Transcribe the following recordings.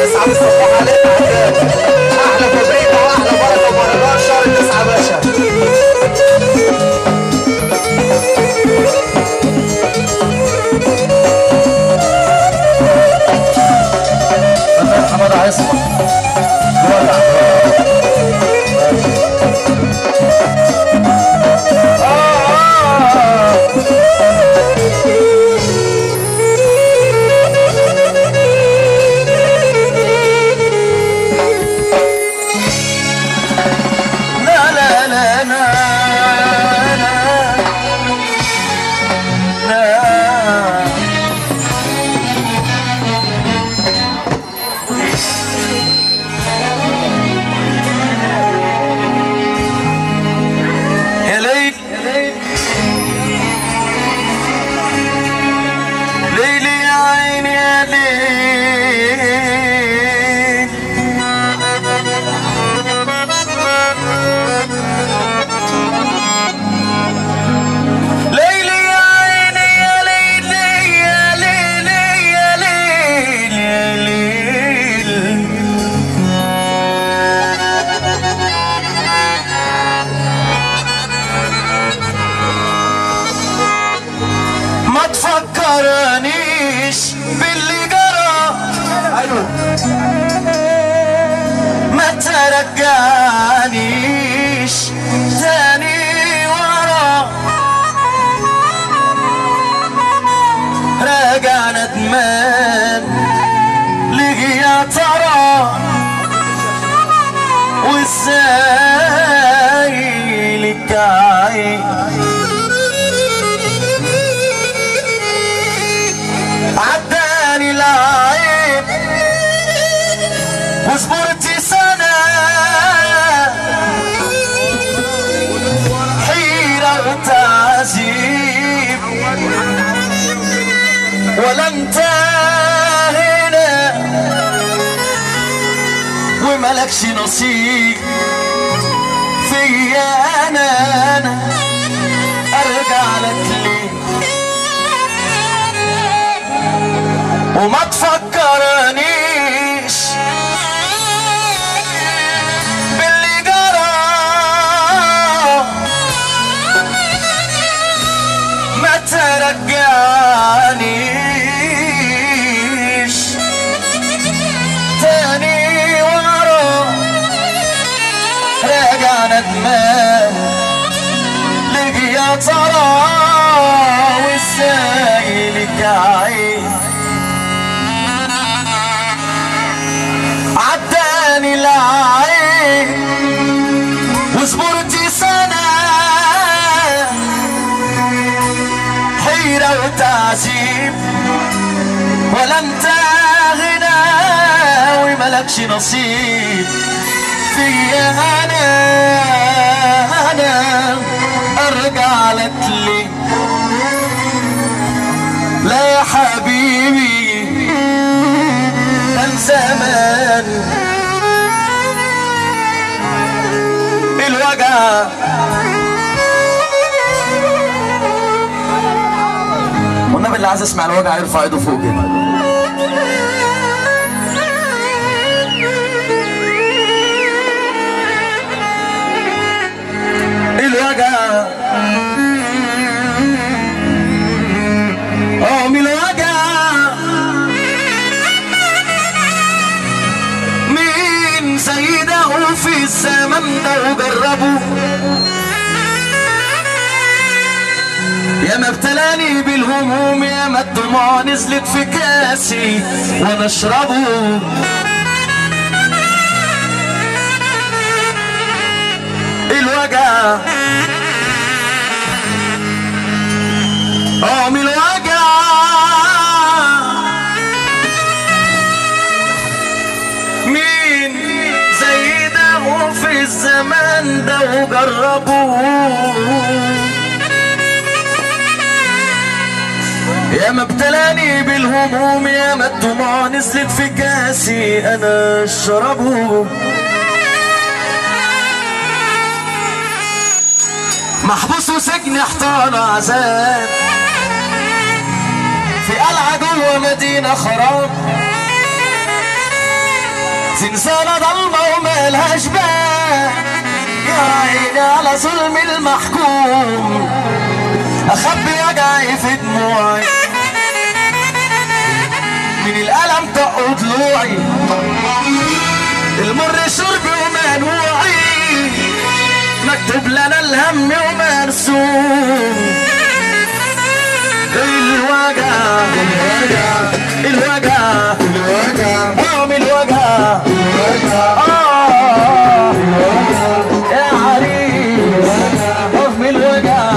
تسعة بتصبح عليك عداد احلى فابريكا واحلى بركه ومهرجان شهر تسعة باشا فنان حماده عصمت ولع لا لا لا لا لا لا يا ليل ليلي يا عيني يا ليل ليلي يا عيني يا ليلي يا ليلي يا ليل يا ليل ما تفكرنيش باللي جرى ايوه ما ترجعنيش تاني ورا راجع ندمان ليه يا ترى وازاي لك عين عداني العيب وصبرت سنة حيرة وتعذيب ولا انت هنا وملكش نصيب فيا انا انا ارجع لك ليه وما تفكرنيش باللي جرى ما ترجعنيش تاني ورا راجع ندمان لك يا ترى وازاي لك عين عداني العين وصبرت سنة حيرة وتعذيب ولا انت غنى وملكش نصيب فيا انا انا ارجع لك ليه لا يا حبيبي كان زمان الوجع والنبي اللي عايز يسمع الوجع يرفع ايده فوق كده الوجع اه من الوجع مين زي ده في الزمن ده وجربه يا ما ابتلاني بالهموم يا ما الدموع نزلت في كاسي وانا اشربه الوجع اه من الوجع مين زي ده وفي الزمان ده وجربوه يا ما ابتلاني بالهموم يا ما الدموع نزلت في كاسي انا اشربه محبوس وسجن احتار عذاب في قلعة جوه مدينة خراب زنزانة ضلمة ومالهاش باب يا عيني على ظلم المحكوم اخبي وجعي في دموعي من الألم طق ضلوعي المر شربي ومنوعي مكتوب لنا الهم ومرسوم الوجع الوجع الوجع قوم الوجع آه يا عريس قوم الوجع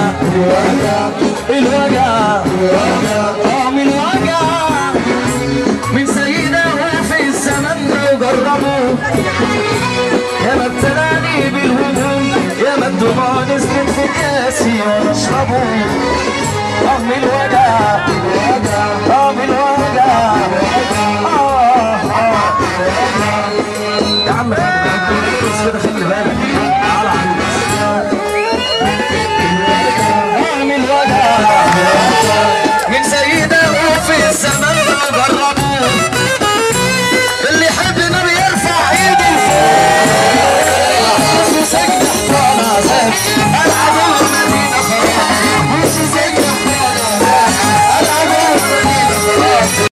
الوجع قوم الوجع من سيده في الزمن وجربوا يا ما ابتلاني بالهموم يا ما الدموع نزلت في كاسي وانا اشربه رغم الوجع